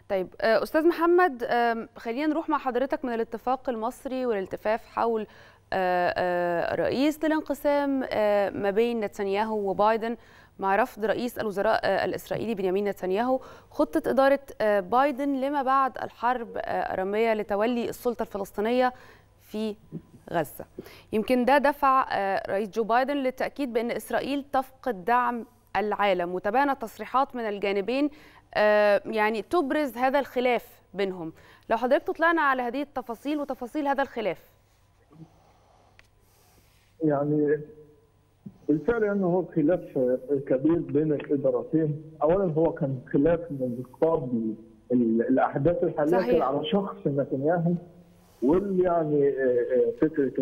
طيب استاذ محمد خلينا نروح مع حضرتك من الاتفاق المصري والالتفاف حول رئيس للانقسام ما بين نتنياهو وبايدن مع رفض رئيس الوزراء الاسرائيلي بنيامين نتنياهو خطه اداره بايدن لما بعد الحرب الرميه لتولي السلطه الفلسطينيه في غزه. يمكن ده دفع رئيس جو بايدن للتاكيد بان اسرائيل تفقد دعم العالم وتبانت تصريحات من الجانبين يعني تبرز هذا الخلاف بينهم لو حضرتك تطلعنا على هذه التفاصيل وتفاصيل هذا الخلاف يعني بالفعل انه هو خلاف كبير بين الادارتين اولا هو كان خلاف من قبل الاحداث الحاليه صحيح. على شخص نتنياهو واللي يعني فكره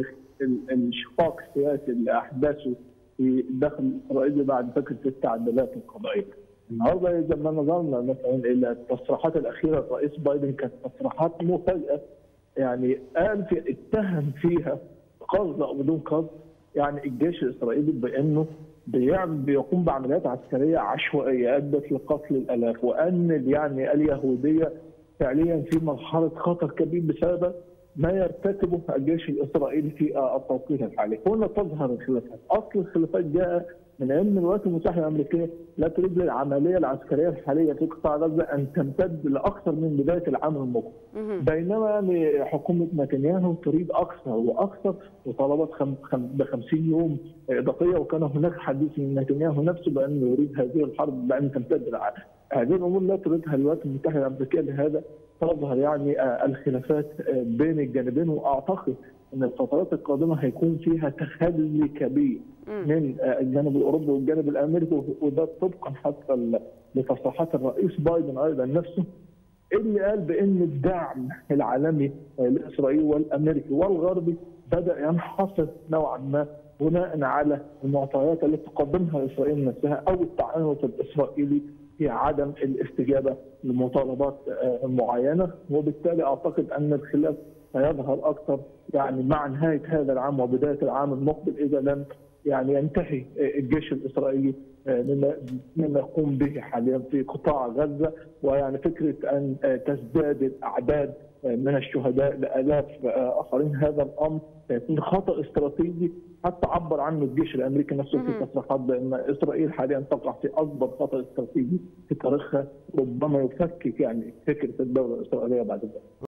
الانشقاق السياسي اللي احداثه في داخل اسرائيل بعد فكره التعديلات القضائيه. النهارده اذا ما نظرنا مثلا الى التصريحات الاخيره للرئيس بايدن كانت تصريحات مفاجاه يعني قال في اتهم فيها قصد او بدون قصد يعني الجيش الاسرائيلي بانه بيعمل بيقوم بعمليات عسكريه عشوائيه ادت لقتل الالاف وان يعني اليهوديه فعليا في مرحله خطر كبير بسبب ما يرتكبه الجيش الاسرائيلي في التوقيت الحالي، هنا تظهر الخلافات، اصل الخلافات جاء من ان الولايات المتحده الامريكيه لا تريد للعمليه العسكريه الحاليه في قطاع غزه ان تمتد لاكثر من بدايه العام المقبل. بينما يعني حكومه نتنياهو تريد اكثر واكثر وطلبت خم خم ب 50 يوم اضافيه وكان هناك حديث من نتنياهو نفسه بانه يريد هذه الحرب بان تمتد للعام. هذه الامور لا تريدها الولايات المتحده الامريكيه لهذا تظهر يعني الخلافات بين الجانبين واعتقد ان الفترات القادمه هيكون فيها تخلي كبير من الجانب الاوروبي والجانب الامريكي وده طبقا حتى لتصريحات الرئيس بايدن ايضا نفسه اللي قال بان الدعم العالمي لاسرائيل والامريكي والغربي بدا ينحصر نوعا ما بناء على المعطيات التي تقدمها اسرائيل نفسها او التعنت الاسرائيلي في عدم الاستجابه لمطالبات معينه وبالتالي اعتقد ان الخلاف سيظهر اكثر يعني مع نهايه هذا العام وبدايه العام المقبل اذا لم يعني ينتهي الجيش الاسرائيلي مما مما يقوم به حاليا في قطاع غزه ويعني فكره ان تزداد الاعداد من الشهداء لالاف اخرين هذا الامر سيكون خطا استراتيجي حتى عبر عنه الجيش الامريكي نفسه في تصريحات بان اسرائيل حاليا تقع في اكبر خطا استراتيجي في تاريخها ربما يفكك يعني فكره الدوله الاسرائيليه بعد ذلك.